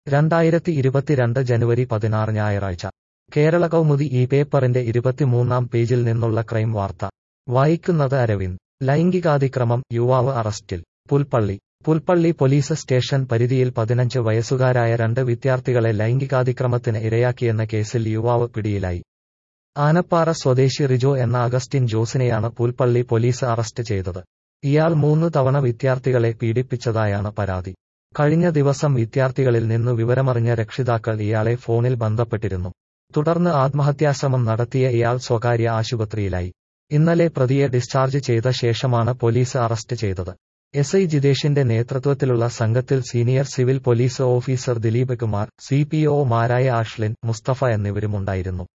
രണ്ടായിരത്തി ഇരുപത്തിരണ്ട് ജനുവരി പതിനാറ് ഞായറാഴ്ച കേരള കൗമുദി ഈ പേപ്പറിന്റെ ഇരുപത്തിമൂന്നാം പേജിൽ നിന്നുള്ള ക്രൈം വാർത്ത വായിക്കുന്നത് അരവിന്ദ് ലൈംഗികാതിക്രമം യുവാവ് അറസ്റ്റിൽ പുൽപ്പള്ളി പുൽപ്പള്ളി പോലീസ് സ്റ്റേഷൻ പരിധിയിൽ പതിനഞ്ച് വയസ്സുകാരായ രണ്ട് വിദ്യാർത്ഥികളെ ലൈംഗികാതിക്രമത്തിന് ഇരയാക്കിയെന്ന കേസിൽ യുവാവ് പിടിയിലായി ആനപ്പാറ സ്വദേശി റിജോ എന്ന അഗസ്റ്റിൻ ജോസിനെയാണ് പുൽപ്പള്ളി പോലീസ് അറസ്റ്റ് ചെയ്തത് ഇയാൾ മൂന്ന് തവണ വിദ്യാർത്ഥികളെ പീഡിപ്പിച്ചതായാണ് പരാതി കഴിഞ്ഞ ദിവസം വിദ്യാർത്ഥികളിൽ നിന്നു വിവരമറിഞ്ഞ രക്ഷിതാക്കൾ ഇയാളെ ഫോണിൽ ബന്ധപ്പെട്ടിരുന്നു തുടർന്ന് ആത്മഹത്യാശ്രമം നടത്തിയ ഇയാൾ സ്വകാര്യ ആശുപത്രിയിലായി ഇന്നലെ പ്രതിയെ ഡിസ്ചാർജ് ചെയ്ത ശേഷമാണ് പോലീസ് അറസ്റ്റ് ചെയ്തത് എസ് ഐ ജിതേഷിന്റെ നേതൃത്വത്തിലുള്ള സംഘത്തിൽ senior civil police officer Dileep Kumar C P ഒമാരായ ആഷ്ലിൻ മുസ്തഫ എന്നിവരുമുണ്ടായിരുന്നു